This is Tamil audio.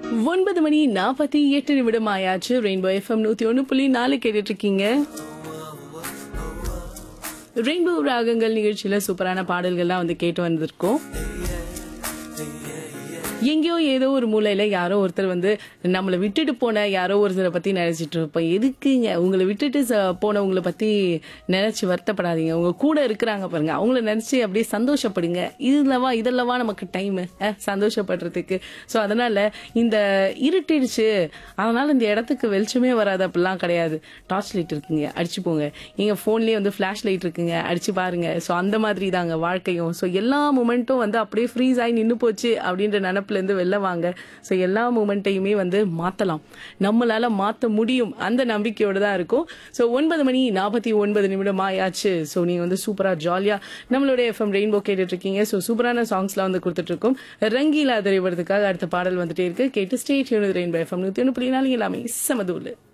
ஒன்பது மணி நாற்பத்தி எட்டு நிமிடம் ஆயாச்சு ரெயின்போ எஃப்எம் நூத்தி ஒண்ணு புள்ளி நாலு கேட்டுட்டு இருக்கீங்க ரெயின்போ ராகங்கள் நிகழ்ச்சியில சூப்பரான பாடல்கள்லாம் வந்து கேட்டு வந்திருக்கோம் எங்கேயோ ஏதோ ஒரு மூலையில யாரோ ஒருத்தர் வந்து நம்மளை விட்டுட்டு போன யாரோ ஒருத்தரை பத்தி நினைச்சிட்டு இருப்போம் எதுக்குங்க உங்களை விட்டுட்டு ச- போனவங்கள பத்தி நினைச்சு வருத்தப்படாதீங்க உங்க கூட இருக்கிறாங்க பாருங்க அவங்கள நினைச்சு அப்படியே சந்தோஷப்படுங்க இதுலவா இதெல்லவா நமக்கு டைம் சந்தோஷப்படுறதுக்கு ஸோ அதனால இந்த இருட்டிடுச்சு அதனால இந்த இடத்துக்கு வெளிச்சமே வராது அப்படிலாம் கிடையாது டார்ச் லைட் இருக்குங்க அடிச்சு போங்க எங்க போன்லயே வந்து ஃபிளாஷ் லைட் இருக்குங்க அடிச்சு பாருங்க ஸோ அந்த மாதிரி தாங்க வாழ்க்கையும் ஸோ எல்லா மூமெண்ட்டும் வந்து அப்படியே ஃப்ரீஸ் ஆகி நின்று போச்சு அப்படின்ற நினப்புல இருந்து வெளில வாங்க ஸோ எல்லா மூமெண்ட்டையுமே வந்து மாத்தலாம் நம்மளால மாத்த முடியும் அந்த நம்பிக்கையோட தான் இருக்கும் ஸோ ஒன்பது மணி நாற்பத்தி ஒன்பது நிமிடம் ஆயாச்சு ஸோ நீங்க வந்து சூப்பரா ஜாலியா நம்மளுடைய எஃப்எம் ரெயின்போ கேட்டுட்டு இருக்கீங்க ஸோ சூப்பரான சாங்ஸ்லாம் வந்து கொடுத்துட்டு இருக்கோம் ரங்கீலா திரைவரத்துக்காக அடுத்த பாடல் வந்துட்டே இருக்கு கேட்டு ஸ்டேட் யூனிட் ரெயின்போ எஃப்எம் நூத்தி ஒன்று புள்ளி நாலு எல்லாமே சமதூள்